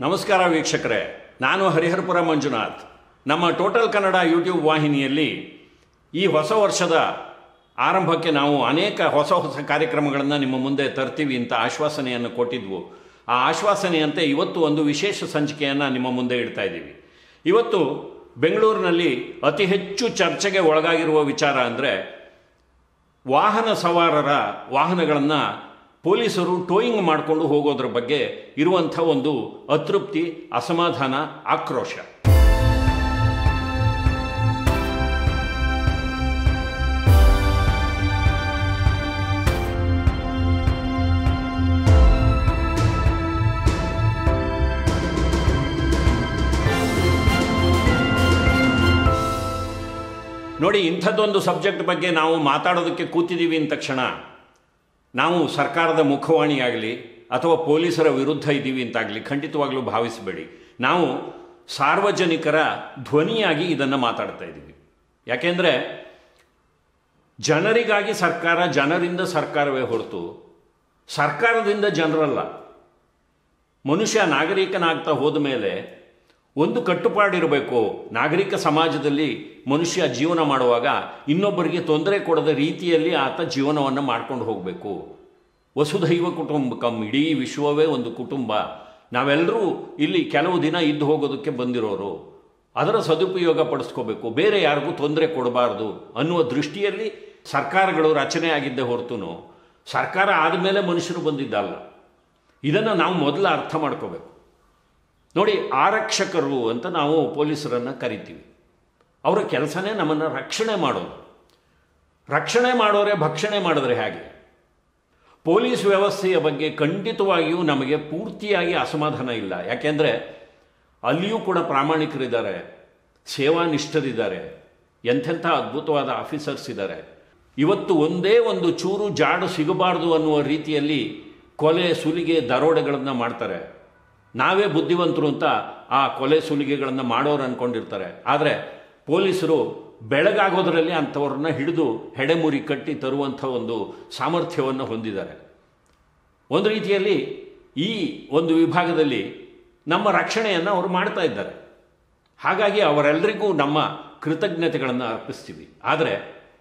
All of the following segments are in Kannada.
ನಮಸ್ಕಾರ ವೀಕ್ಷಕರೇ ನಾನು ಹರಿಹರಪುರ ಮಂಜುನಾಥ್ ನಮ್ಮ ಟೋಟಲ್ ಕನ್ನಡ ಯೂಟ್ಯೂಬ್ ವಾಹಿನಿಯಲ್ಲಿ ಈ ಹೊಸ ವರ್ಷದ ಆರಂಭಕ್ಕೆ ನಾವು ಅನೇಕ ಹೊಸ ಹೊಸ ಕಾರ್ಯಕ್ರಮಗಳನ್ನು ನಿಮ್ಮ ಮುಂದೆ ತರ್ತೀವಿ ಅಂತ ಆಶ್ವಾಸನೆಯನ್ನು ಕೊಟ್ಟಿದ್ವು ಆ ಆಶ್ವಾಸನೆಯಂತೆ ಇವತ್ತು ಒಂದು ವಿಶೇಷ ಸಂಚಿಕೆಯನ್ನು ನಿಮ್ಮ ಮುಂದೆ ಇಡ್ತಾ ಇದ್ದೀವಿ ಇವತ್ತು ಬೆಂಗಳೂರಿನಲ್ಲಿ ಅತಿ ಹೆಚ್ಚು ಚರ್ಚೆಗೆ ಒಳಗಾಗಿರುವ ವಿಚಾರ ಅಂದರೆ ವಾಹನ ಸವಾರರ ವಾಹನಗಳನ್ನು ಪೊಲೀಸರು ಟೋಯಿಂಗ್ ಮಾಡಿಕೊಂಡು ಹೋಗೋದ್ರ ಬಗ್ಗೆ ಇರುವಂಥ ಒಂದು ಅತೃಪ್ತಿ ಅಸಮಾಧಾನ ಆಕ್ರೋಶ ನೋಡಿ ಇಂಥದ್ದೊಂದು ಸಬ್ಜೆಕ್ಟ್ ಬಗ್ಗೆ ನಾವು ಮಾತಾಡೋದಕ್ಕೆ ಕೂತಿದ್ದೀವಿ ಅಂದ ತಕ್ಷಣ ನಾವು ಸರ್ಕಾರದ ಮುಖವಾಣಿಯಾಗಲಿ ಅಥವಾ ಪೊಲೀಸರ ವಿರುದ್ಧ ಇದ್ದೀವಿ ಅಂತಾಗಲಿ ಖಂಡಿತವಾಗ್ಲೂ ಭಾವಿಸಬೇಡಿ ನಾವು ಸಾರ್ವಜನಿಕರ ಧ್ವನಿಯಾಗಿ ಇದನ್ನು ಮಾತಾಡ್ತಾ ಇದ್ದೀವಿ ಯಾಕೆಂದರೆ ಜನರಿಗಾಗಿ ಸರ್ಕಾರ ಜನರಿಂದ ಸರ್ಕಾರವೇ ಹೊರತು ಸರ್ಕಾರದಿಂದ ಜನರಲ್ಲ ಮನುಷ್ಯ ನಾಗರಿಕನಾಗ್ತಾ ಹೋದ ಮೇಲೆ ಒಂದು ಕಟ್ಟುಪಾಡಿರಬೇಕು ನಾಗರಿಕ ಸಮಾಜದಲ್ಲಿ ಮನುಷ್ಯ ಜೀವನ ಮಾಡುವಾಗ ಇನ್ನೊಬ್ಬರಿಗೆ ತೊಂದರೆ ಕೊಡದ ರೀತಿಯಲ್ಲಿ ಆತ ಜೀವನವನ್ನು ಮಾಡ್ಕೊಂಡು ಹೋಗಬೇಕು ವಸುಧೈವ ಕುಟುಂಬಕಂ ಇಡೀ ವಿಶ್ವವೇ ಒಂದು ಕುಟುಂಬ ನಾವೆಲ್ಲರೂ ಇಲ್ಲಿ ಕೆಲವು ದಿನ ಇದ್ದು ಹೋಗೋದಕ್ಕೆ ಬಂದಿರೋರು ಅದರ ಸದುಪಯೋಗ ಪಡಿಸ್ಕೋಬೇಕು ಬೇರೆ ಯಾರಿಗೂ ತೊಂದರೆ ಕೊಡಬಾರ್ದು ಅನ್ನುವ ದೃಷ್ಟಿಯಲ್ಲಿ ಸರ್ಕಾರಗಳು ರಚನೆ ಆಗಿದ್ದೇ ಹೊರತು ಸರ್ಕಾರ ಆದಮೇಲೆ ಮನುಷ್ಯರು ಬಂದಿದ್ದಲ್ಲ ಇದನ್ನು ನಾವು ಮೊದಲು ಅರ್ಥ ಮಾಡ್ಕೋಬೇಕು ನೋಡಿ ಆರಕ್ಷಕರು ಅಂತ ನಾವು ಪೊಲೀಸರನ್ನು ಕರಿತೀವಿ ಅವರ ಕೆಲಸನೇ ನಮ್ಮನ್ನು ರಕ್ಷಣೆ ಮಾಡೋದು ರಕ್ಷಣೆ ಮಾಡೋರೆ ಭಕ್ಷಣೆ ಮಾಡಿದ್ರೆ ಹೇಗೆ ಪೊಲೀಸ್ ವ್ಯವಸ್ಥೆಯ ಬಗ್ಗೆ ಖಂಡಿತವಾಗಿಯೂ ನಮಗೆ ಪೂರ್ತಿಯಾಗಿ ಅಸಮಾಧಾನ ಇಲ್ಲ ಯಾಕೆಂದರೆ ಅಲ್ಲಿಯೂ ಕೂಡ ಪ್ರಾಮಾಣಿಕರಿದ್ದಾರೆ ಸೇವಾನಿಷ್ಠರಿದ್ದಾರೆ ಎಂಥೆಂಥ ಅದ್ಭುತವಾದ ಆಫೀಸರ್ಸ್ ಇದ್ದಾರೆ ಇವತ್ತು ಒಂದೇ ಒಂದು ಚೂರು ಜಾಡು ಸಿಗಬಾರ್ದು ಅನ್ನುವ ರೀತಿಯಲ್ಲಿ ಕೊಲೆ ಸುಲಿಗೆ ದರೋಡೆಗಳನ್ನು ಮಾಡ್ತಾರೆ ನಾವೇ ಬುದ್ಧಿವಂತರು ಅಂತ ಆ ಕೊಲೆ ಸುಲಿಗೆಗಳನ್ನು ಮಾಡೋರು ಅಂದ್ಕೊಂಡಿರ್ತಾರೆ ಆದರೆ ಪೊಲೀಸರು ಬೆಳಗಾಗೋದರಲ್ಲಿ ಅಂಥವ್ರನ್ನ ಹಿಡಿದು ಹೆಡೆಮುರಿ ಕಟ್ಟಿ ತರುವಂಥ ಒಂದು ಸಾಮರ್ಥ್ಯವನ್ನು ಹೊಂದಿದ್ದಾರೆ ಒಂದು ರೀತಿಯಲ್ಲಿ ಈ ಒಂದು ವಿಭಾಗದಲ್ಲಿ ನಮ್ಮ ರಕ್ಷಣೆಯನ್ನು ಅವರು ಮಾಡ್ತಾ ಇದ್ದಾರೆ ಹಾಗಾಗಿ ಅವರೆಲ್ಲರಿಗೂ ನಮ್ಮ ಕೃತಜ್ಞತೆಗಳನ್ನು ಅರ್ಪಿಸ್ತೀವಿ ಆದರೆ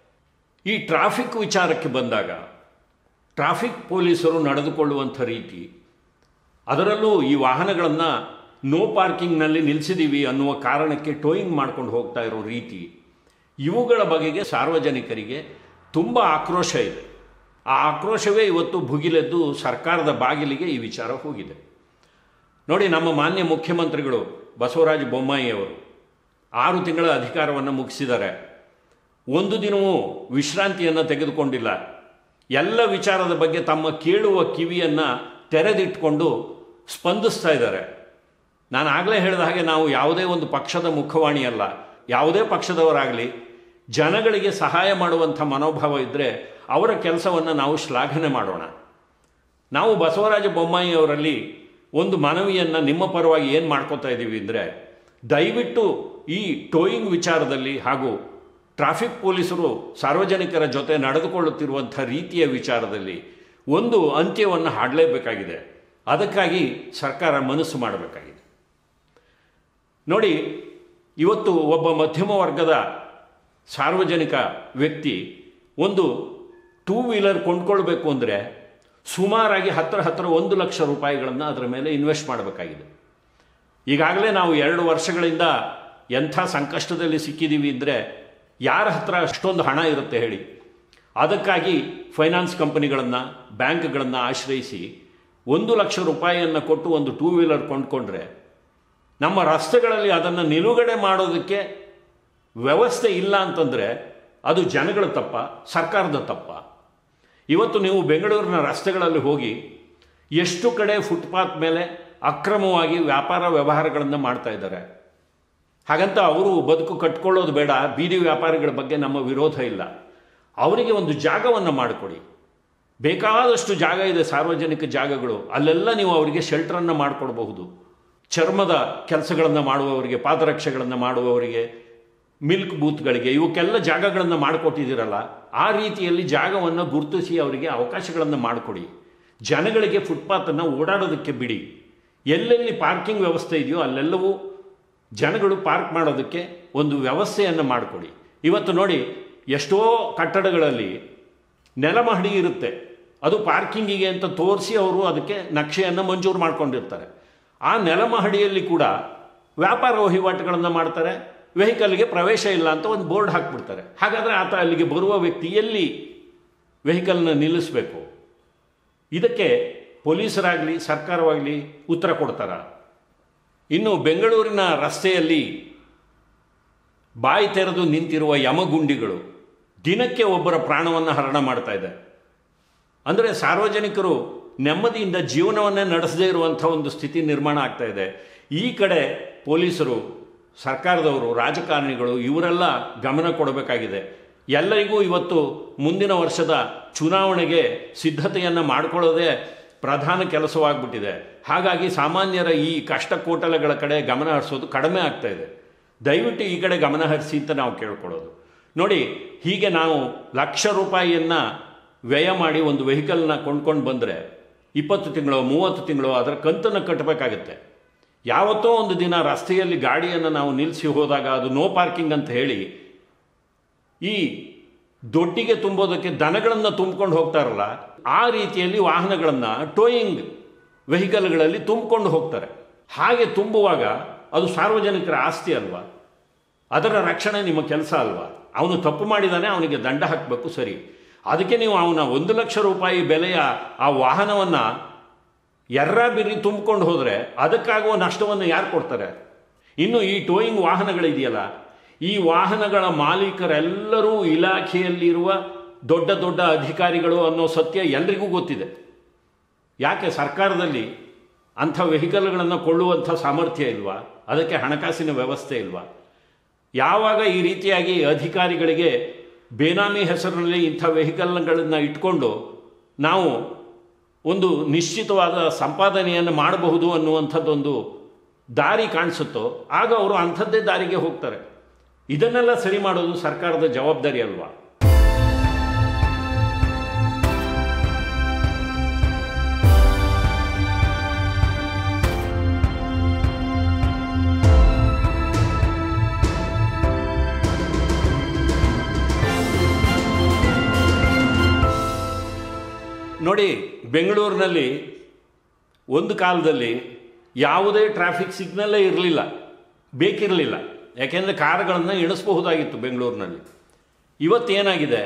ಈ ಟ್ರಾಫಿಕ್ ವಿಚಾರಕ್ಕೆ ಬಂದಾಗ ಟ್ರಾಫಿಕ್ ಪೊಲೀಸರು ನಡೆದುಕೊಳ್ಳುವಂಥ ರೀತಿ ಅದರಲ್ಲೂ ಈ ವಾಹನಗಳನ್ನು ನೋ ಪಾರ್ಕಿಂಗ್ನಲ್ಲಿ ನಿಲ್ಲಿಸಿದ್ದೀವಿ ಅನ್ನುವ ಕಾರಣಕ್ಕೆ ಟೋಯಿಂಗ್ ಮಾಡ್ಕೊಂಡು ಹೋಗ್ತಾ ಇರೋ ರೀತಿ ಇವುಗಳ ಬಗೆಗೆ ಸಾರ್ವಜನಿಕರಿಗೆ ತುಂಬ ಆಕ್ರೋಶ ಇದೆ ಆ ಆಕ್ರೋಶವೇ ಇವತ್ತು ಭುಗಿಲೆದ್ದು ಸರ್ಕಾರದ ಬಾಗಿಲಿಗೆ ಈ ವಿಚಾರ ಹೋಗಿದೆ ನೋಡಿ ನಮ್ಮ ಮಾನ್ಯ ಮುಖ್ಯಮಂತ್ರಿಗಳು ಬಸವರಾಜ ಬೊಮ್ಮಾಯಿ ಅವರು ಆರು ತಿಂಗಳ ಅಧಿಕಾರವನ್ನು ಮುಗಿಸಿದ್ದಾರೆ ಒಂದು ದಿನವೂ ವಿಶ್ರಾಂತಿಯನ್ನು ತೆಗೆದುಕೊಂಡಿಲ್ಲ ಎಲ್ಲ ವಿಚಾರದ ಬಗ್ಗೆ ತಮ್ಮ ಕೇಳುವ ಕಿವಿಯನ್ನು ತೆರೆದಿಟ್ಕೊಂಡು ಸ್ಪಂದಿಸ್ತಾ ಇದ್ದಾರೆ ನಾನು ಆಗಲೇ ಹೇಳಿದ ಹಾಗೆ ನಾವು ಯಾವುದೇ ಒಂದು ಪಕ್ಷದ ಮುಖವಾಣಿ ಅಲ್ಲ ಯಾವುದೇ ಪಕ್ಷದವರಾಗಲಿ ಜನಗಳಿಗೆ ಸಹಾಯ ಮಾಡುವಂಥ ಮನೋಭಾವ ಇದ್ದರೆ ಅವರ ಕೆಲಸವನ್ನು ನಾವು ಶ್ಲಾಘನೆ ಮಾಡೋಣ ನಾವು ಬಸವರಾಜ ಬೊಮ್ಮಾಯಿ ಅವರಲ್ಲಿ ಒಂದು ಮನವಿಯನ್ನು ನಿಮ್ಮ ಪರವಾಗಿ ಏನು ಮಾಡ್ಕೋತಾ ಇದ್ದೀವಿ ಅಂದರೆ ದಯವಿಟ್ಟು ಈ ಟೋಯಿಂಗ್ ವಿಚಾರದಲ್ಲಿ ಹಾಗೂ ಟ್ರಾಫಿಕ್ ಪೊಲೀಸರು ಸಾರ್ವಜನಿಕರ ಜೊತೆ ನಡೆದುಕೊಳ್ಳುತ್ತಿರುವಂಥ ರೀತಿಯ ವಿಚಾರದಲ್ಲಿ ಒಂದು ಅಂತ್ಯವನ್ನು ಹಾಡಲೇಬೇಕಾಗಿದೆ ಅದಕ್ಕಾಗಿ ಸರ್ಕಾರ ಮನಸ್ಸು ಮಾಡಬೇಕಾಗಿದೆ ನೋಡಿ ಇವತ್ತು ಒಬ್ಬ ಮಧ್ಯಮ ವರ್ಗದ ಸಾರ್ವಜನಿಕ ವ್ಯಕ್ತಿ ಒಂದು ಟೂ ವೀಲರ್ ಕೊಂಡ್ಕೊಳ್ಬೇಕು ಅಂದರೆ ಸುಮಾರಾಗಿ ಹತ್ತಿರ ಹತ್ತಿರ ಒಂದು ಲಕ್ಷ ರೂಪಾಯಿಗಳನ್ನು ಅದರ ಮೇಲೆ ಇನ್ವೆಸ್ಟ್ ಮಾಡಬೇಕಾಗಿದೆ ಈಗಾಗಲೇ ನಾವು ಎರಡು ವರ್ಷಗಳಿಂದ ಎಂಥ ಸಂಕಷ್ಟದಲ್ಲಿ ಸಿಕ್ಕಿದ್ದೀವಿ ಅಂದರೆ ಯಾರ ಹತ್ರ ಅಷ್ಟೊಂದು ಹಣ ಇರುತ್ತೆ ಹೇಳಿ ಅದಕ್ಕಾಗಿ ಫೈನಾನ್ಸ್ ಕಂಪನಿಗಳನ್ನು ಬ್ಯಾಂಕ್ಗಳನ್ನು ಆಶ್ರಯಿಸಿ ಒಂದು ಲಕ್ಷ ರೂಪಾಯಿಯನ್ನು ಕೊಟ್ಟು ಒಂದು ಟೂ ವೀಲರ್ ಕೊಂಡ್ಕೊಂಡ್ರೆ ನಮ್ಮ ರಸ್ತೆಗಳಲ್ಲಿ ಅದನ್ನು ನಿಲುಗಡೆ ಮಾಡೋದಕ್ಕೆ ವ್ಯವಸ್ಥೆ ಇಲ್ಲ ಅಂತಂದರೆ ಅದು ಜನಗಳ ತಪ್ಪ ಸರ್ಕಾರದ ತಪ್ಪ ಇವತ್ತು ನೀವು ಬೆಂಗಳೂರಿನ ರಸ್ತೆಗಳಲ್ಲಿ ಹೋಗಿ ಎಷ್ಟು ಕಡೆ ಫುಟ್ಪಾತ್ ಮೇಲೆ ಅಕ್ರಮವಾಗಿ ವ್ಯಾಪಾರ ವ್ಯವಹಾರಗಳನ್ನು ಮಾಡ್ತಾ ಇದ್ದಾರೆ ಹಾಗಂತ ಅವರು ಬದುಕು ಕಟ್ಕೊಳ್ಳೋದು ಬೇಡ ಬೀದಿ ವ್ಯಾಪಾರಿಗಳ ಬಗ್ಗೆ ನಮ್ಮ ವಿರೋಧ ಇಲ್ಲ ಅವರಿಗೆ ಒಂದು ಜಾಗವನ್ನು ಮಾಡಿಕೊಡಿ ಬೇಕಾದಷ್ಟು ಜಾಗ ಇದೆ ಸಾರ್ವಜನಿಕ ಜಾಗಗಳು ಅಲ್ಲೆಲ್ಲ ನೀವು ಅವರಿಗೆ ಶೆಲ್ಟರನ್ನು ಮಾಡಿಕೊಡ್ಬಹುದು ಚರ್ಮದ ಕೆಲಸಗಳನ್ನು ಮಾಡುವವರಿಗೆ ಪಾದರಕ್ಷೆಗಳನ್ನು ಮಾಡುವವರಿಗೆ ಮಿಲ್ಕ್ ಬೂತ್ಗಳಿಗೆ ಇವಕ್ಕೆಲ್ಲ ಜಾಗಗಳನ್ನು ಮಾಡಿಕೊಟ್ಟಿದ್ದೀರಲ್ಲ ಆ ರೀತಿಯಲ್ಲಿ ಜಾಗವನ್ನು ಗುರುತಿಸಿ ಅವರಿಗೆ ಅವಕಾಶಗಳನ್ನು ಮಾಡಿಕೊಡಿ ಜನಗಳಿಗೆ ಫುಟ್ಪಾತನ್ನು ಓಡಾಡೋದಕ್ಕೆ ಬಿಡಿ ಎಲ್ಲೆಲ್ಲಿ ಪಾರ್ಕಿಂಗ್ ವ್ಯವಸ್ಥೆ ಇದೆಯೋ ಅಲ್ಲೆಲ್ಲವೂ ಜನಗಳು ಪಾರ್ಕ್ ಮಾಡೋದಕ್ಕೆ ಒಂದು ವ್ಯವಸ್ಥೆಯನ್ನು ಮಾಡಿಕೊಡಿ ಇವತ್ತು ನೋಡಿ ಎಷ್ಟೋ ಕಟ್ಟಡಗಳಲ್ಲಿ ನೆಲಮಹಡಿ ಇರುತ್ತೆ ಅದು ಪಾರ್ಕಿಂಗಿಗೆ ಅಂತ ತೋರಿಸಿ ಅವರು ಅದಕ್ಕೆ ನಕ್ಷೆಯನ್ನು ಮಂಜೂರು ಮಾಡ್ಕೊಂಡಿರ್ತಾರೆ ಆ ನೆಲಮಹಡಿಯಲ್ಲಿ ಕೂಡ ವ್ಯಾಪಾರ ವಹಿವಾಟುಗಳನ್ನು ಮಾಡ್ತಾರೆ ವೆಹಿಕಲ್ಗೆ ಪ್ರವೇಶ ಇಲ್ಲ ಅಂತ ಒಂದು ಬೋರ್ಡ್ ಹಾಕ್ಬಿಡ್ತಾರೆ ಹಾಗಾದರೆ ಆತ ಅಲ್ಲಿಗೆ ಬರುವ ವ್ಯಕ್ತಿ ಎಲ್ಲಿ ವೆಹಿಕಲ್ನ ನಿಲ್ಲಿಸಬೇಕು ಇದಕ್ಕೆ ಪೊಲೀಸರಾಗಲಿ ಸರ್ಕಾರವಾಗಲಿ ಉತ್ತರ ಕೊಡ್ತಾರ ಇನ್ನು ಬೆಂಗಳೂರಿನ ರಸ್ತೆಯಲ್ಲಿ ಬಾಯಿ ತೆರೆದು ನಿಂತಿರುವ ಯಮಗುಂಡಿಗಳು ದಿನಕ್ಕೆ ಒಬ್ಬರ ಪ್ರಾಣವನ್ನು ಹರಣ ಮಾಡ್ತಾ ಇದೆ ಅಂದರೆ ಸಾರ್ವಜನಿಕರು ನೆಮ್ಮದಿಯಿಂದ ಜೀವನವನ್ನೇ ನಡೆಸದೇ ಇರುವಂಥ ಒಂದು ಸ್ಥಿತಿ ನಿರ್ಮಾಣ ಆಗ್ತಾ ಇದೆ ಈ ಕಡೆ ಪೊಲೀಸರು ಸರ್ಕಾರದವರು ರಾಜಕಾರಣಿಗಳು ಇವರೆಲ್ಲ ಗಮನ ಕೊಡಬೇಕಾಗಿದೆ ಎಲ್ಲರಿಗೂ ಇವತ್ತು ಮುಂದಿನ ವರ್ಷದ ಚುನಾವಣೆಗೆ ಸಿದ್ಧತೆಯನ್ನು ಮಾಡಿಕೊಳ್ಳೋದೇ ಪ್ರಧಾನ ಕೆಲಸವಾಗ್ಬಿಟ್ಟಿದೆ ಹಾಗಾಗಿ ಸಾಮಾನ್ಯರ ಈ ಕಷ್ಟ ಕೋಟಲೆಗಳ ಕಡೆ ಗಮನ ಹರಿಸೋದು ಕಡಿಮೆ ಆಗ್ತಾ ಇದೆ ದಯವಿಟ್ಟು ಈ ಕಡೆ ಗಮನ ಹರಿಸಿ ಅಂತ ನಾವು ಕೇಳ್ಕೊಳ್ಳೋದು ನೋಡಿ ಹೀಗೆ ನಾವು ಲಕ್ಷ ರೂಪಾಯಿಯನ್ನು ವ್ಯಯ ಮಾಡಿ ಒಂದು ವೆಹಿಕಲ್ನ ಕೊಂಡ್ಕೊಂಡು ಬಂದರೆ ಇಪ್ಪತ್ತು ತಿಂಗಳು ಮೂವತ್ತು ತಿಂಗಳು ಅದರ ಕಂತನ್ನು ಕಟ್ಟಬೇಕಾಗತ್ತೆ ಯಾವತ್ತೋ ಒಂದು ದಿನ ರಸ್ತೆಯಲ್ಲಿ ಗಾಡಿಯನ್ನು ನಾವು ನಿಲ್ಲಿಸಿ ಹೋದಾಗ ಅದು ನೋ ಪಾರ್ಕಿಂಗ್ ಅಂತ ಹೇಳಿ ಈ ದೊಡ್ಡಿಗೆ ತುಂಬೋದಕ್ಕೆ ದನಗಳನ್ನು ತುಂಬಿಕೊಂಡು ಹೋಗ್ತಾರಲ್ಲ ಆ ರೀತಿಯಲ್ಲಿ ವಾಹನಗಳನ್ನು ಟೋಯಿಂಗ್ ವೆಹಿಕಲ್ಗಳಲ್ಲಿ ತುಂಬಿಕೊಂಡು ಹೋಗ್ತಾರೆ ಹಾಗೆ ತುಂಬುವಾಗ ಅದು ಸಾರ್ವಜನಿಕರ ಆಸ್ತಿ ಅಲ್ವಾ ಅದರ ರಕ್ಷಣೆ ನಿಮ್ಮ ಕೆಲಸ ಅಲ್ವಾ ಅವನು ತಪ್ಪು ಮಾಡಿದಾನೆ ಅವನಿಗೆ ದಂಡ ಹಾಕಬೇಕು ಸರಿ ಅದಕ್ಕೆ ನೀವು ಅವನ ಒಂದು ಲಕ್ಷ ರೂಪಾಯಿ ಬೆಲೆಯ ಆ ವಾಹನವನ್ನು ಎರ್ರ ಬಿರಿ ತುಂಬಿಕೊಂಡು ಹೋದರೆ ಅದಕ್ಕಾಗುವ ನಷ್ಟವನ್ನು ಯಾರು ಕೊಡ್ತಾರೆ ಇನ್ನು ಈ ಟೋಯಿಂಗ್ ವಾಹನಗಳಿದೆಯಲ್ಲ ಈ ವಾಹನಗಳ ಮಾಲೀಕರೆಲ್ಲರೂ ಇಲಾಖೆಯಲ್ಲಿರುವ ದೊಡ್ಡ ದೊಡ್ಡ ಅಧಿಕಾರಿಗಳು ಅನ್ನೋ ಸತ್ಯ ಎಲ್ರಿಗೂ ಗೊತ್ತಿದೆ ಯಾಕೆ ಸರ್ಕಾರದಲ್ಲಿ ಅಂಥ ವೆಹಿಕಲ್ಗಳನ್ನು ಕೊಳ್ಳುವಂಥ ಸಾಮರ್ಥ್ಯ ಇಲ್ವಾ ಅದಕ್ಕೆ ಹಣಕಾಸಿನ ವ್ಯವಸ್ಥೆ ಇಲ್ವಾ ಯಾವಾಗ ಈ ರೀತಿಯಾಗಿ ಅಧಿಕಾರಿಗಳಿಗೆ ಬೇನಾಮಿ ಹೆಸರಿನಲ್ಲಿ ಇಂಥ ವೆಹಿಕಲ್ಗಳನ್ನು ಇಟ್ಕೊಂಡು ನಾವು ಒಂದು ನಿಶ್ಚಿತವಾದ ಸಂಪಾದನೆಯನ್ನು ಮಾಡಬಹುದು ಅನ್ನುವಂಥದ್ದೊಂದು ದಾರಿ ಕಾಣಿಸುತ್ತೋ ಆಗ ಅವರು ಅಂಥದ್ದೇ ದಾರಿಗೆ ಹೋಗ್ತಾರೆ ಇದನ್ನೆಲ್ಲ ಸರಿ ಮಾಡೋದು ಸರ್ಕಾರದ ಜವಾಬ್ದಾರಿ ಅಲ್ವಾ ನೋಡಿ ಬೆಂಗಳೂರಿನಲ್ಲಿ ಒಂದು ಕಾಲದಲ್ಲಿ ಯಾವುದೇ ಟ್ರಾಫಿಕ್ ಸಿಗ್ನಲ್ಲೇ ಇರಲಿಲ್ಲ ಬೇಕಿರಲಿಲ್ಲ ಯಾಕೆಂದರೆ ಕಾರುಗಳನ್ನು ಇಳಿಸಬಹುದಾಗಿತ್ತು ಬೆಂಗಳೂರಿನಲ್ಲಿ ಇವತ್ತೇನಾಗಿದೆ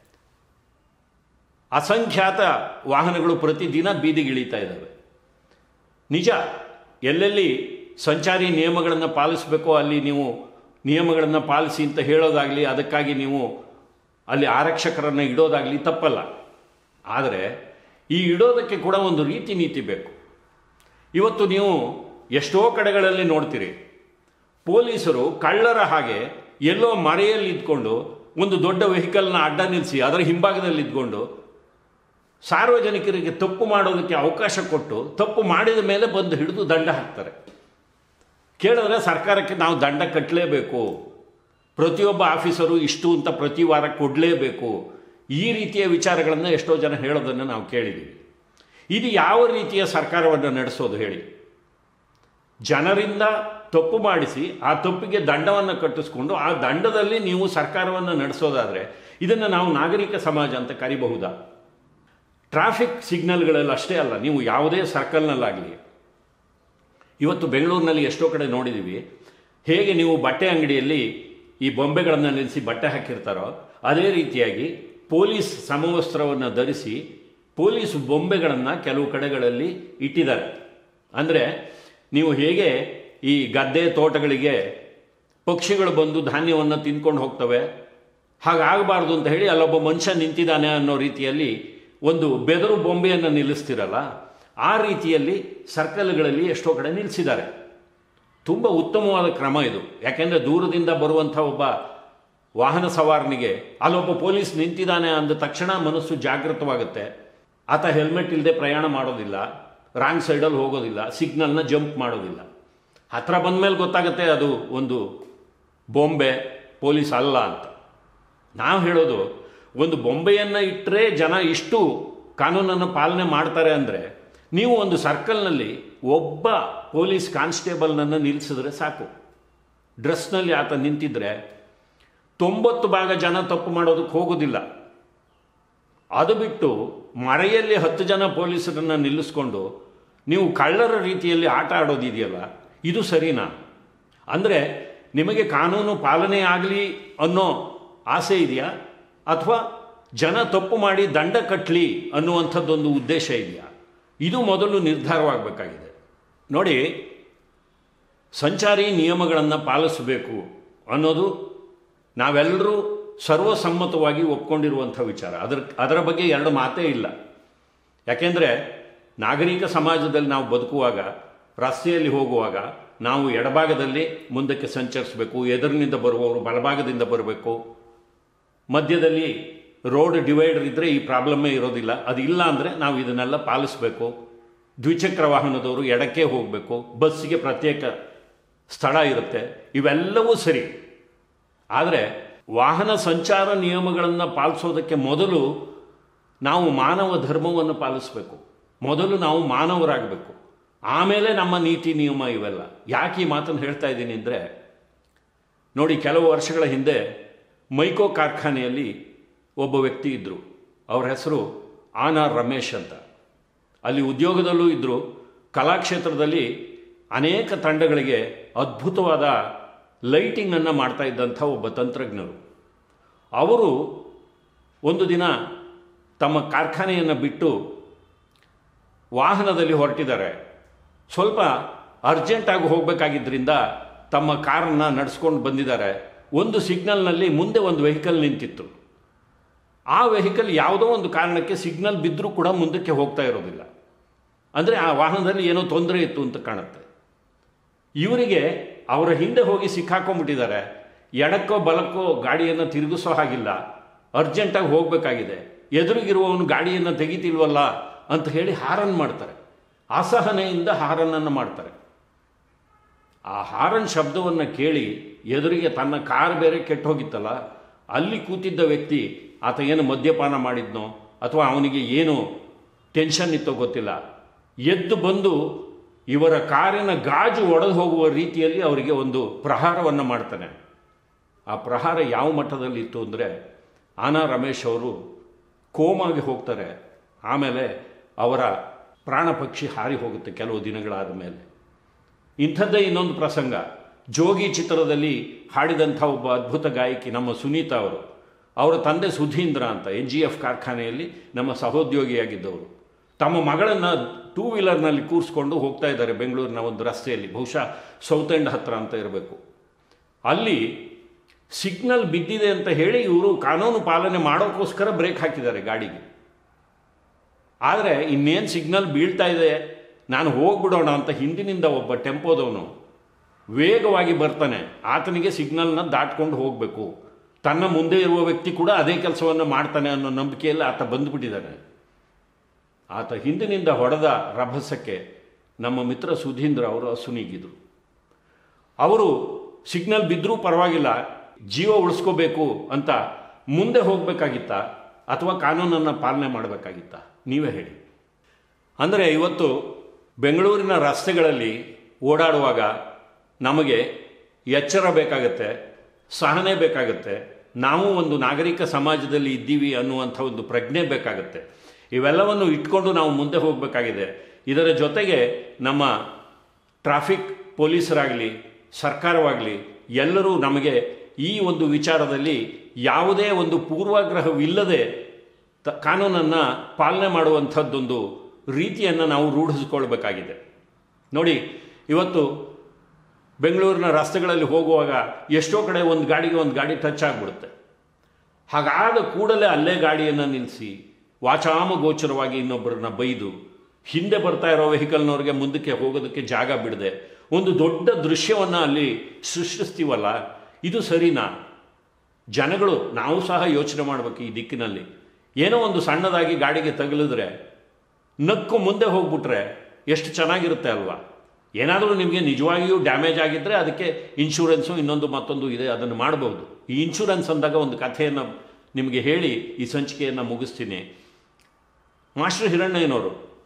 ಅಸಂಖ್ಯಾತ ವಾಹನಗಳು ಪ್ರತಿದಿನ ಬೀದಿಗಿಳಿತಾ ಇದ್ದಾವೆ ನಿಜ ಎಲ್ಲೆಲ್ಲಿ ಸಂಚಾರಿ ನಿಯಮಗಳನ್ನು ಪಾಲಿಸಬೇಕೋ ಅಲ್ಲಿ ನೀವು ನಿಯಮಗಳನ್ನು ಪಾಲಿಸಿ ಅಂತ ಹೇಳೋದಾಗಲಿ ಅದಕ್ಕಾಗಿ ನೀವು ಅಲ್ಲಿ ಆರಕ್ಷಕರನ್ನು ಇಡೋದಾಗಲಿ ತಪ್ಪಲ್ಲ ಆದರೆ ಈ ಇಡೋದಕ್ಕೆ ಕೂಡ ಒಂದು ರೀತಿ ನೀತಿ ಬೇಕು ಇವತ್ತು ನೀವು ಎಷ್ಟೋ ಕಡೆಗಳಲ್ಲಿ ನೋಡ್ತೀರಿ ಪೊಲೀಸರು ಕಳ್ಳರ ಹಾಗೆ ಎಲ್ಲೋ ಮರೆಯಲ್ಲಿ ಇದ್ಕೊಂಡು ಒಂದು ದೊಡ್ಡ ವೆಹಿಕಲ್ನ ಅಡ್ಡ ನಿಲ್ಲಿಸಿ ಅದರ ಹಿಂಭಾಗದಲ್ಲಿ ಇದ್ಕೊಂಡು ಸಾರ್ವಜನಿಕರಿಗೆ ತಪ್ಪು ಮಾಡೋದಕ್ಕೆ ಅವಕಾಶ ಕೊಟ್ಟು ತಪ್ಪು ಮಾಡಿದ ಮೇಲೆ ಬಂದು ಹಿಡಿದು ದಂಡ ಹಾಕ್ತಾರೆ ಕೇಳಿದ್ರೆ ಸರ್ಕಾರಕ್ಕೆ ನಾವು ದಂಡ ಕಟ್ಟಲೇಬೇಕು ಪ್ರತಿಯೊಬ್ಬ ಆಫೀಸರು ಇಷ್ಟು ಅಂತ ಪ್ರತಿ ವಾರ ಕೊಡಲೇಬೇಕು ಈ ರೀತಿಯ ವಿಚಾರಗಳನ್ನು ಎಷ್ಟೋ ಜನ ಹೇಳೋದನ್ನು ನಾವು ಕೇಳಿದ್ದೀವಿ ಇದು ಯಾವ ರೀತಿಯ ಸರ್ಕಾರವನ್ನು ನಡೆಸೋದು ಹೇಳಿ ಜನರಿಂದ ತಪ್ಪು ಮಾಡಿಸಿ ಆ ತಪ್ಪಿಗೆ ದಂಡವನ್ನು ಕಟ್ಟಿಸ್ಕೊಂಡು ಆ ದಂಡದಲ್ಲಿ ನೀವು ಸರ್ಕಾರವನ್ನು ನಡೆಸೋದಾದರೆ ಇದನ್ನು ನಾವು ನಾಗರಿಕ ಸಮಾಜ ಅಂತ ಕರಿಬಹುದಾ ಟ್ರಾಫಿಕ್ ಸಿಗ್ನಲ್ಗಳಲ್ಲಿ ಅಷ್ಟೇ ಅಲ್ಲ ನೀವು ಯಾವುದೇ ಸರ್ಕಲ್ನಲ್ಲಾಗಲಿ ಇವತ್ತು ಬೆಂಗಳೂರಿನಲ್ಲಿ ಎಷ್ಟೋ ಕಡೆ ನೋಡಿದ್ದೀವಿ ಹೇಗೆ ನೀವು ಬಟ್ಟೆ ಅಂಗಡಿಯಲ್ಲಿ ಈ ಬೊಂಬೆಗಳನ್ನು ನಿಲ್ಲಿಸಿ ಬಟ್ಟೆ ಹಾಕಿರ್ತಾರೋ ಅದೇ ರೀತಿಯಾಗಿ ಪೊಲೀಸ್ ಸಮವಸ್ತ್ರವನ್ನು ಧರಿಸಿ ಪೊಲೀಸ್ ಬೊಂಬೆಗಳನ್ನು ಕೆಲವು ಕಡೆಗಳಲ್ಲಿ ಇಟ್ಟಿದ್ದಾರೆ ಅಂದರೆ ನೀವು ಹೇಗೆ ಈ ಗದ್ದೆ ತೋಟಗಳಿಗೆ ಪಕ್ಷಿಗಳು ಬಂದು ಧಾನ್ಯವನ್ನು ತಿಂದ್ಕೊಂಡು ಹೋಗ್ತವೆ ಹಾಗಾಗಬಾರ್ದು ಅಂತ ಹೇಳಿ ಅಲ್ಲೊಬ್ಬ ಮನುಷ್ಯ ನಿಂತಿದ್ದಾನೆ ಅನ್ನೋ ರೀತಿಯಲ್ಲಿ ಒಂದು ಬೆದರು ಬೊಂಬೆಯನ್ನು ನಿಲ್ಲಿಸ್ತಿರಲ್ಲ ಆ ರೀತಿಯಲ್ಲಿ ಸರ್ಕಲ್ಗಳಲ್ಲಿ ಎಷ್ಟೋ ಕಡೆ ನಿಲ್ಲಿಸಿದ್ದಾರೆ ತುಂಬ ಉತ್ತಮವಾದ ಕ್ರಮ ಇದು ಯಾಕೆಂದರೆ ದೂರದಿಂದ ಬರುವಂಥ ಒಬ್ಬ ವಾಹನ ಸವಾರನಿಗೆ ಅಲ್ಲೊಬ್ಬ ಪೊಲೀಸ್ ನಿಂತಿದ್ದಾನೆ ಅಂದ ತಕ್ಷಣ ಮನಸ್ಸು ಜಾಗೃತವಾಗುತ್ತೆ ಆತ ಹೆಲ್ಮೆಟ್ ಇಲ್ಲದೆ ಪ್ರಯಾಣ ಮಾಡೋದಿಲ್ಲ ರಾಂಗ್ ಸೈಡಲ್ಲಿ ಹೋಗೋದಿಲ್ಲ ಸಿಗ್ನಲ್ನ ಜಂಪ್ ಮಾಡೋದಿಲ್ಲ ಹತ್ರ ಬಂದ ಮೇಲೆ ಗೊತ್ತಾಗುತ್ತೆ ಅದು ಒಂದು ಬೊಂಬೆ ಪೊಲೀಸ್ ಅಲ್ಲ ಅಂತ ನಾವು ಹೇಳೋದು ಒಂದು ಬೊಂಬೆಯನ್ನು ಇಟ್ಟರೆ ಜನ ಇಷ್ಟು ಕಾನೂನನ್ನು ಪಾಲನೆ ಮಾಡ್ತಾರೆ ಅಂದರೆ ನೀವು ಒಂದು ಸರ್ಕಲ್ನಲ್ಲಿ ಒಬ್ಬ ಪೊಲೀಸ್ ಕಾನ್ಸ್ಟೇಬಲ್ನನ್ನು ನಿಲ್ಲಿಸಿದ್ರೆ ಸಾಕು ಡ್ರೆಸ್ನಲ್ಲಿ ಆತ ನಿಂತಿದ್ರೆ ತೊಂಬತ್ತು ಭಾಗ ಜನ ತಪ್ಪು ಮಾಡೋದಕ್ಕೆ ಹೋಗೋದಿಲ್ಲ ಅದು ಬಿಟ್ಟು ಮರೆಯಲ್ಲಿ ಹತ್ತು ಜನ ಪೊಲೀಸರನ್ನು ನಿಲ್ಲಿಸ್ಕೊಂಡು ನೀವು ಕಳ್ಳರ ರೀತಿಯಲ್ಲಿ ಆಟ ಆಡೋದಿದೆಯಲ್ಲ ಇದು ಸರಿನಾ ಅಂದರೆ ನಿಮಗೆ ಕಾನೂನು ಪಾಲನೆ ಆಗಲಿ ಅನ್ನೋ ಆಸೆ ಇದೆಯಾ ಅಥವಾ ಜನ ತಪ್ಪು ಮಾಡಿ ದಂಡ ಕಟ್ಟಲಿ ಅನ್ನುವಂಥದ್ದೊಂದು ಉದ್ದೇಶ ಇದೆಯಾ ಇದು ಮೊದಲು ನಿರ್ಧಾರವಾಗಬೇಕಾಗಿದೆ ನೋಡಿ ಸಂಚಾರಿ ನಿಯಮಗಳನ್ನು ಪಾಲಿಸಬೇಕು ಅನ್ನೋದು ನಾವೆಲ್ಲರೂ ಸರ್ವಸಮ್ಮತವಾಗಿ ಒಪ್ಕೊಂಡಿರುವಂಥ ವಿಚಾರ ಅದರ ಅದರ ಬಗ್ಗೆ ಎರಡು ಮಾತೇ ಇಲ್ಲ ಯಾಕೆಂದರೆ ನಾಗರಿಕ ಸಮಾಜದಲ್ಲಿ ನಾವು ಬದುಕುವಾಗ ರಸ್ತೆಯಲ್ಲಿ ಹೋಗುವಾಗ ನಾವು ಎಡಭಾಗದಲ್ಲಿ ಮುಂದಕ್ಕೆ ಸಂಚರಿಸಬೇಕು ಎದುರಿನಿಂದ ಬರುವವರು ಬಲಭಾಗದಿಂದ ಬರಬೇಕು ಮಧ್ಯದಲ್ಲಿ ರೋಡ್ ಡಿವೈಡರ್ ಇದ್ದರೆ ಈ ಪ್ರಾಬ್ಲಮ್ಮೇ ಇರೋದಿಲ್ಲ ಅದು ಇಲ್ಲ ಅಂದರೆ ನಾವು ಇದನ್ನೆಲ್ಲ ಪಾಲಿಸಬೇಕು ದ್ವಿಚಕ್ರ ವಾಹನದವರು ಎಡಕ್ಕೆ ಹೋಗಬೇಕು ಬಸ್ಸಿಗೆ ಪ್ರತ್ಯೇಕ ಸ್ಥಳ ಇರುತ್ತೆ ಇವೆಲ್ಲವೂ ಸರಿ ಆದರೆ ವಾಹನ ಸಂಚಾರ ನಿಯಮಗಳನ್ನು ಪಾಲಿಸೋದಕ್ಕೆ ಮೊದಲು ನಾವು ಮಾನವ ಧರ್ಮವನ್ನು ಪಾಲಿಸಬೇಕು ಮೊದಲು ನಾವು ಮಾನವರಾಗಬೇಕು ಆಮೇಲೆ ನಮ್ಮ ನೀತಿ ನಿಯಮ ಇವೆಲ್ಲ ಯಾಕೆ ಈ ಮಾತನ್ನು ಹೇಳ್ತಾ ಇದ್ದೀನಿ ಅಂದರೆ ನೋಡಿ ಕೆಲವು ವರ್ಷಗಳ ಹಿಂದೆ ಮೈಕೋ ಕಾರ್ಖಾನೆಯಲ್ಲಿ ಒಬ್ಬ ವ್ಯಕ್ತಿ ಇದ್ದರು ಅವ್ರ ಹೆಸರು ಆನ್ ಆರ್ ರಮೇಶ್ ಅಂತ ಅಲ್ಲಿ ಉದ್ಯೋಗದಲ್ಲೂ ಇದ್ದರು ಕಲಾಕ್ಷೇತ್ರದಲ್ಲಿ ಅನೇಕ ತಂಡಗಳಿಗೆ ಅದ್ಭುತವಾದ ಲೈಟಿಂಗನ್ನು ಮಾಡ್ತಾ ಇದ್ದಂಥ ಒಬ್ಬ ತಂತ್ರಜ್ಞರು ಅವರು ಒಂದು ದಿನ ತಮ್ಮ ಕಾರ್ಖಾನೆಯನ್ನು ಬಿಟ್ಟು ವಾಹನದಲ್ಲಿ ಹೊರಟಿದ್ದಾರೆ ಸ್ವಲ್ಪ ಅರ್ಜೆಂಟಾಗಿ ಹೋಗಬೇಕಾಗಿದ್ದರಿಂದ ತಮ್ಮ ಕಾರನ್ನು ನಡೆಸ್ಕೊಂಡು ಬಂದಿದ್ದಾರೆ ಒಂದು ಸಿಗ್ನಲ್ನಲ್ಲಿ ಮುಂದೆ ಒಂದು ವೆಹಿಕಲ್ ನಿಂತಿತ್ತು ಆ ವೆಹಿಕಲ್ ಯಾವುದೋ ಒಂದು ಕಾರಣಕ್ಕೆ ಸಿಗ್ನಲ್ ಬಿದ್ದರೂ ಕೂಡ ಮುಂದಕ್ಕೆ ಹೋಗ್ತಾ ಇರೋದಿಲ್ಲ ಅಂದರೆ ಆ ವಾಹನದಲ್ಲಿ ಏನೋ ತೊಂದರೆ ಇತ್ತು ಅಂತ ಕಾಣುತ್ತೆ ಇವರಿಗೆ ಅವರ ಹಿಂದೆ ಹೋಗಿ ಸಿಕ್ಕಾಕೊಂಡ್ಬಿಟ್ಟಿದ್ದಾರೆ ಎಡಕ್ಕೋ ಬಲಕ್ಕೋ ಗಾಡಿಯನ್ನು ತಿರುಗಿಸೋ ಹಾಗಿಲ್ಲ ಅರ್ಜೆಂಟಾಗಿ ಹೋಗಬೇಕಾಗಿದೆ ಎದುರಿಗಿರುವವನು ಗಾಡಿಯನ್ನು ತೆಗಿತಿಲ್ವಲ್ಲ ಅಂತ ಹೇಳಿ ಹಾರನ್ ಮಾಡ್ತಾರೆ ಅಸಹನೆಯಿಂದ ಹಾರನನ್ನು ಮಾಡ್ತಾರೆ ಆ ಹಾರನ್ ಶಬ್ದವನ್ನು ಕೇಳಿ ಎದುರಿಗೆ ತನ್ನ ಕಾರ್ ಬೇರೆ ಕೆಟ್ಟು ಹೋಗಿತ್ತಲ್ಲ ಅಲ್ಲಿ ಕೂತಿದ್ದ ವ್ಯಕ್ತಿ ಆತ ಏನು ಮದ್ಯಪಾನ ಮಾಡಿದ್ನೋ ಅಥವಾ ಅವನಿಗೆ ಏನು ಟೆನ್ಷನ್ ಇತ್ತೋ ಗೊತ್ತಿಲ್ಲ ಎದ್ದು ಬಂದು ಇವರ ಕಾರಿನ ಗಾಜು ಒಡೆದು ಹೋಗುವ ರೀತಿಯಲ್ಲಿ ಅವರಿಗೆ ಒಂದು ಪ್ರಹಾರವನ್ನು ಮಾಡ್ತಾನೆ ಆ ಪ್ರಹಾರ ಯಾವ ಮಟ್ಟದಲ್ಲಿ ಇತ್ತು ಅಂದರೆ ಆನಾ ರಮೇಶ್ ಅವರು ಕೋಮಾಗಿ ಹೋಗ್ತಾರೆ ಆಮೇಲೆ ಅವರ ಪ್ರಾಣ ಪಕ್ಷಿ ಹಾರಿ ಹೋಗುತ್ತೆ ಕೆಲವು ದಿನಗಳಾದ ಮೇಲೆ ಇಂಥದ್ದೇ ಇನ್ನೊಂದು ಪ್ರಸಂಗ ಜೋಗಿ ಚಿತ್ರದಲ್ಲಿ ಹಾಡಿದಂಥ ಒಬ್ಬ ಅದ್ಭುತ ಗಾಯಕಿ ನಮ್ಮ ಸುನೀತಾ ಅವರು ಅವರ ತಂದೆ ಸುಧೀಂದ್ರ ಅಂತ ಎನ್ ಜಿ ಎಫ್ ಕಾರ್ಖಾನೆಯಲ್ಲಿ ನಮ್ಮ ಸಹೋದ್ಯೋಗಿಯಾಗಿದ್ದವರು ತಮ್ಮ ಮಗಳನ್ನು ಟೂ ವೀಲರ್ನಲ್ಲಿ ಕೂರಿಸ್ಕೊಂಡು ಹೋಗ್ತಾ ಇದ್ದಾರೆ ಬೆಂಗಳೂರಿನ ಒಂದು ರಸ್ತೆಯಲ್ಲಿ ಬಹುಶಃ ಸೌತ್ ಎಂಡ್ ಹತ್ರ ಅಂತ ಇರಬೇಕು ಅಲ್ಲಿ ಸಿಗ್ನಲ್ ಬಿದ್ದಿದೆ ಅಂತ ಹೇಳಿ ಇವರು ಕಾನೂನು ಪಾಲನೆ ಮಾಡೋಕ್ಕೋಸ್ಕರ ಬ್ರೇಕ್ ಹಾಕಿದ್ದಾರೆ ಗಾಡಿಗೆ ಆದರೆ ಇನ್ನೇನು ಸಿಗ್ನಲ್ ಬೀಳ್ತಾ ಇದೆ ನಾನು ಹೋಗ್ಬಿಡೋಣ ಅಂತ ಹಿಂದಿನಿಂದ ಒಬ್ಬ ಟೆಂಪೋದವನು ವೇಗವಾಗಿ ಬರ್ತಾನೆ ಆತನಿಗೆ ಸಿಗ್ನಲ್ನ ದಾಟ್ಕೊಂಡು ಹೋಗಬೇಕು ತನ್ನ ಮುಂದೆ ಇರುವ ವ್ಯಕ್ತಿ ಕೂಡ ಅದೇ ಕೆಲಸವನ್ನು ಮಾಡ್ತಾನೆ ಅನ್ನೋ ನಂಬಿಕೆಯಲ್ಲಿ ಆತ ಬಂದುಬಿಟ್ಟಿದ್ದಾನೆ ಆತ ಹಿಂದಿನಿಂದ ಹೊಡೆದ ರಭಸಕ್ಕೆ ನಮ್ಮ ಮಿತ್ರ ಸುಧೀಂದ್ರ ಅವರು ಅಸುನೀಗಿದ್ರು ಅವರು ಸಿಗ್ನಲ್ ಬಿದ್ದರೂ ಪರವಾಗಿಲ್ಲ ಜೀವ ಉಳಿಸ್ಕೋಬೇಕು ಅಂತ ಮುಂದೆ ಹೋಗಬೇಕಾಗಿತ್ತ ಅಥವಾ ಕಾನೂನನ್ನು ಪಾಲನೆ ಮಾಡಬೇಕಾಗಿತ್ತ ನೀವೇ ಹೇಳಿ ಅಂದರೆ ಇವತ್ತು ಬೆಂಗಳೂರಿನ ರಸ್ತೆಗಳಲ್ಲಿ ಓಡಾಡುವಾಗ ನಮಗೆ ಎಚ್ಚರ ಬೇಕಾಗತ್ತೆ ಸಹನೆ ಬೇಕಾಗತ್ತೆ ನಾವು ಒಂದು ನಾಗರಿಕ ಸಮಾಜದಲ್ಲಿ ಇದ್ದೀವಿ ಅನ್ನುವಂಥ ಒಂದು ಪ್ರಜ್ಞೆ ಬೇಕಾಗತ್ತೆ ಇವೆಲ್ಲವನ್ನು ಇಟ್ಕೊಂಡು ನಾವು ಮುಂದೆ ಹೋಗಬೇಕಾಗಿದೆ ಇದರ ಜೊತೆಗೆ ನಮ್ಮ ಟ್ರಾಫಿಕ್ ಪೊಲೀಸರಾಗಲಿ ಸರ್ಕಾರವಾಗಲಿ ಎಲ್ಲರೂ ನಮಗೆ ಈ ಒಂದು ವಿಚಾರದಲ್ಲಿ ಯಾವುದೇ ಒಂದು ಪೂರ್ವಾಗ್ರಹವಿಲ್ಲದೆ ತ ಕಾನೂನನ್ನು ಪಾಲನೆ ಮಾಡುವಂಥದ್ದೊಂದು ರೀತಿಯನ್ನು ನಾವು ರೂಢಿಸ್ಕೊಳ್ಬೇಕಾಗಿದೆ ನೋಡಿ ಇವತ್ತು ಬೆಂಗಳೂರಿನ ರಸ್ತೆಗಳಲ್ಲಿ ಹೋಗುವಾಗ ಎಷ್ಟೋ ಕಡೆ ಒಂದು ಗಾಡಿಗೆ ಒಂದು ಗಾಡಿ ಟಚ್ ಆಗಿಬಿಡುತ್ತೆ ಹಾಗಾದ ಕೂಡಲೇ ಅಲ್ಲೇ ಗಾಡಿಯನ್ನು ನಿಲ್ಲಿಸಿ ವಾಚಾಮಗೋಚರವಾಗಿ ಇನ್ನೊಬ್ಬರನ್ನ ಬೈದು ಹಿಂದೆ ಬರ್ತಾ ಇರೋ ವೆಹಿಕಲ್ನವ್ರಿಗೆ ಮುಂದಕ್ಕೆ ಹೋಗೋದಕ್ಕೆ ಜಾಗ ಬಿಡದೆ ಒಂದು ದೊಡ್ಡ ದೃಶ್ಯವನ್ನು ಅಲ್ಲಿ ಸೃಷ್ಟಿಸ್ತೀವಲ್ಲ ಇದು ಸರಿನಾ ಜನಗಳು ನಾವು ಸಹ ಯೋಚನೆ ಮಾಡಬೇಕು ಈ ದಿಕ್ಕಿನಲ್ಲಿ ಏನೋ ಒಂದು ಸಣ್ಣದಾಗಿ ಗಾಡಿಗೆ ತಗುಲಿದ್ರೆ ನಕ್ಕು ಮುಂದೆ ಹೋಗ್ಬಿಟ್ರೆ ಎಷ್ಟು ಚೆನ್ನಾಗಿರುತ್ತೆ ಅಲ್ವಾ ಏನಾದರೂ ನಿಮಗೆ ನಿಜವಾಗಿಯೂ ಡ್ಯಾಮೇಜ್ ಆಗಿದ್ದರೆ ಅದಕ್ಕೆ ಇನ್ಶೂರೆನ್ಸು ಇನ್ನೊಂದು ಮತ್ತೊಂದು ಇದೆ ಅದನ್ನು ಮಾಡಬಹುದು ಈ ಇನ್ಶೂರೆನ್ಸ್ ಅಂದಾಗ ಒಂದು ಕಥೆಯನ್ನು ನಿಮಗೆ ಹೇಳಿ ಈ ಸಂಚಿಕೆಯನ್ನು ಮುಗಿಸ್ತೀನಿ ಮಾಸ್ಟರ್ ಹಿರಣ್ಣಯ್ಯನವರು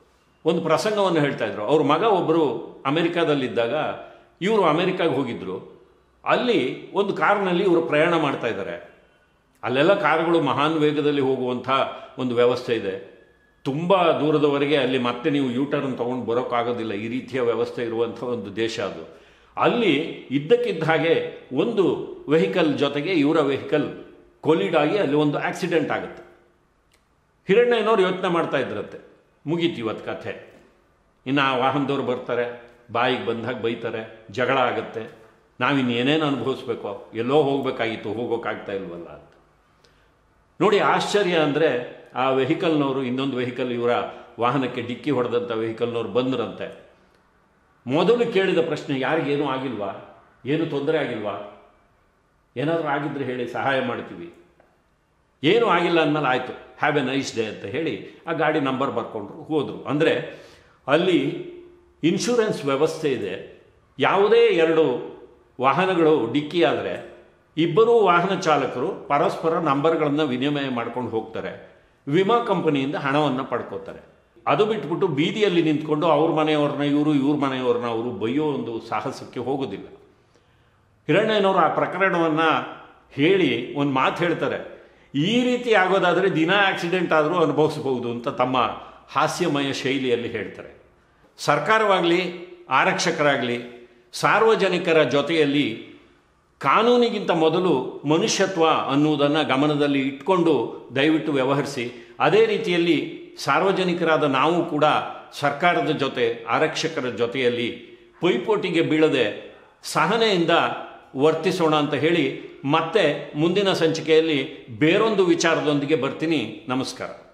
ಒಂದು ಪ್ರಸಂಗವನ್ನು ಹೇಳ್ತಾ ಇದ್ರು ಅವ್ರ ಮಗ ಒಬ್ಬರು ಅಮೆರಿಕಾದಲ್ಲಿದ್ದಾಗ ಇವರು ಅಮೆರಿಕಾಗೆ ಹೋಗಿದ್ರು ಅಲ್ಲಿ ಒಂದು ಕಾರ್ನಲ್ಲಿ ಇವರು ಪ್ರಯಾಣ ಮಾಡ್ತಾ ಇದ್ದಾರೆ ಅಲ್ಲೆಲ್ಲ ಕಾರುಗಳು ಮಹಾನ್ ವೇಗದಲ್ಲಿ ಹೋಗುವಂಥ ಒಂದು ವ್ಯವಸ್ಥೆ ಇದೆ ತುಂಬ ದೂರದವರೆಗೆ ಅಲ್ಲಿ ಮತ್ತೆ ನೀವು ಯೂಟರ್ನ್ ತೊಗೊಂಡು ಬರೋಕ್ಕಾಗೋದಿಲ್ಲ ಈ ರೀತಿಯ ವ್ಯವಸ್ಥೆ ಇರುವಂಥ ಒಂದು ದೇಶ ಅದು ಅಲ್ಲಿ ಇದ್ದಕ್ಕಿದ್ದ ಹಾಗೆ ಒಂದು ವೆಹಿಕಲ್ ಜೊತೆಗೆ ಇವರ ವೆಹಿಕಲ್ ಕೊಲಿಡ್ ಆಗಿ ಅಲ್ಲಿ ಒಂದು ಆಕ್ಸಿಡೆಂಟ್ ಆಗುತ್ತೆ ಹಿರಣ್ಣಯ್ಯನವ್ರು ಯೋಚನೆ ಮಾಡ್ತಾ ಇದ್ರಂತೆ ಮುಗೀತು ಇವತ್ತು ಕಥೆ ಇನ್ನು ಆ ವಾಹನದವ್ರು ಬರ್ತಾರೆ ಬಾಯಿಗೆ ಬಂದಾಗ ಬೈತಾರೆ ಜಗಳ ಆಗುತ್ತೆ ನಾವಿನ್ನು ಏನೇನು ಅನುಭವಿಸ್ಬೇಕೋ ಎಲ್ಲೋ ಹೋಗಬೇಕಾಗಿತ್ತು ಹೋಗೋಕ್ಕಾಗ್ತಾ ಇಲ್ವಲ್ಲ ಅಂತ ನೋಡಿ ಆಶ್ಚರ್ಯ ಅಂದರೆ ಆ ವೆಹಿಕಲ್ನವರು ಇನ್ನೊಂದು ವೆಹಿಕಲ್ ಇವರ ವಾಹನಕ್ಕೆ ಡಿಕ್ಕಿ ಹೊಡೆದಂಥ ವೆಹಿಕಲ್ನವ್ರು ಬಂದ್ರಂತೆ ಮೊದಲು ಕೇಳಿದ ಪ್ರಶ್ನೆ ಯಾರಿಗೇನೂ ಆಗಿಲ್ವಾ ಏನು ತೊಂದರೆ ಆಗಿಲ್ವಾ ಏನಾದರೂ ಆಗಿದ್ರೆ ಹೇಳಿ ಸಹಾಯ ಮಾಡ್ತೀವಿ ಏನೂ ಆಗಿಲ್ಲ ಅಂದಮೇಲೆ ಆಯಿತು ಹ್ಯಾವ್ ಎ ನೈಸ್ ಡೇ ಅಂತ ಹೇಳಿ ಆ ಗಾಡಿ ನಂಬರ್ ಬರ್ಕೊಂಡ್ರು ಹೋದರು ಅಂದರೆ ಅಲ್ಲಿ ಇನ್ಶೂರೆನ್ಸ್ ವ್ಯವಸ್ಥೆ ಇದೆ ಯಾವುದೇ ಎರಡು ವಾಹನಗಳು ಡಿಕ್ಕಿ ಆದರೆ ಇಬ್ಬರೂ ವಾಹನ ಚಾಲಕರು ಪರಸ್ಪರ ನಂಬರ್ಗಳನ್ನು ವಿನಿಮಯ ಮಾಡ್ಕೊಂಡು ಹೋಗ್ತಾರೆ ವಿಮಾ ಕಂಪನಿಯಿಂದ ಹಣವನ್ನು ಪಡ್ಕೋತಾರೆ ಅದು ಬಿಟ್ಬಿಟ್ಟು ಬೀದಿಯಲ್ಲಿ ನಿಂತ್ಕೊಂಡು ಅವ್ರ ಮನೆಯವ್ರನ್ನ ಇವರು ಇವ್ರ ಮನೆಯವ್ರನ್ನ ಅವರು ಬೈಯೋ ಒಂದು ಸಾಹಸಕ್ಕೆ ಹೋಗೋದಿಲ್ಲ ಹಿರಣ್ಣಯ್ಯನವರು ಆ ಪ್ರಕರಣವನ್ನು ಹೇಳಿ ಒಂದು ಮಾತು ಹೇಳ್ತಾರೆ ಈ ರೀತಿ ಆಗೋದಾದರೆ ದಿನ ಆಕ್ಸಿಡೆಂಟ್ ಆದರೂ ಅನುಭವಿಸಬಹುದು ಅಂತ ತಮ್ಮ ಹಾಸ್ಯಮಯ ಶೈಲಿಯಲ್ಲಿ ಹೇಳ್ತಾರೆ ಸರ್ಕಾರವಾಗಲಿ ಆರಕ್ಷಕರಾಗಲಿ ಸಾರ್ವಜನಿಕರ ಜೊತೆಯಲ್ಲಿ ಕಾನೂನಿಗಿಂತ ಮೊದಲು ಮನುಷ್ಯತ್ವ ಅನ್ನುವುದನ್ನು ಗಮನದಲ್ಲಿ ಇಟ್ಕೊಂಡು ದಯವಿಟ್ಟು ವ್ಯವಹರಿಸಿ ಅದೇ ರೀತಿಯಲ್ಲಿ ಸಾರ್ವಜನಿಕರಾದ ನಾವು ಕೂಡ ಸರ್ಕಾರದ ಜೊತೆ ಆರಕ್ಷಕರ ಜೊತೆಯಲ್ಲಿ ಪೈಪೋಟಿಗೆ ಬೀಳದೆ ಸಹನೆಯಿಂದ ವರ್ತಿಸೋಣ ಅಂತ ಹೇಳಿ ಮತ್ತೆ ಮುಂದಿನ ಸಂಚಿಕೆಯಲ್ಲಿ ಬೇರೊಂದು ವಿಚಾರದೊಂದಿಗೆ ಬರ್ತೀನಿ ನಮಸ್ಕಾರ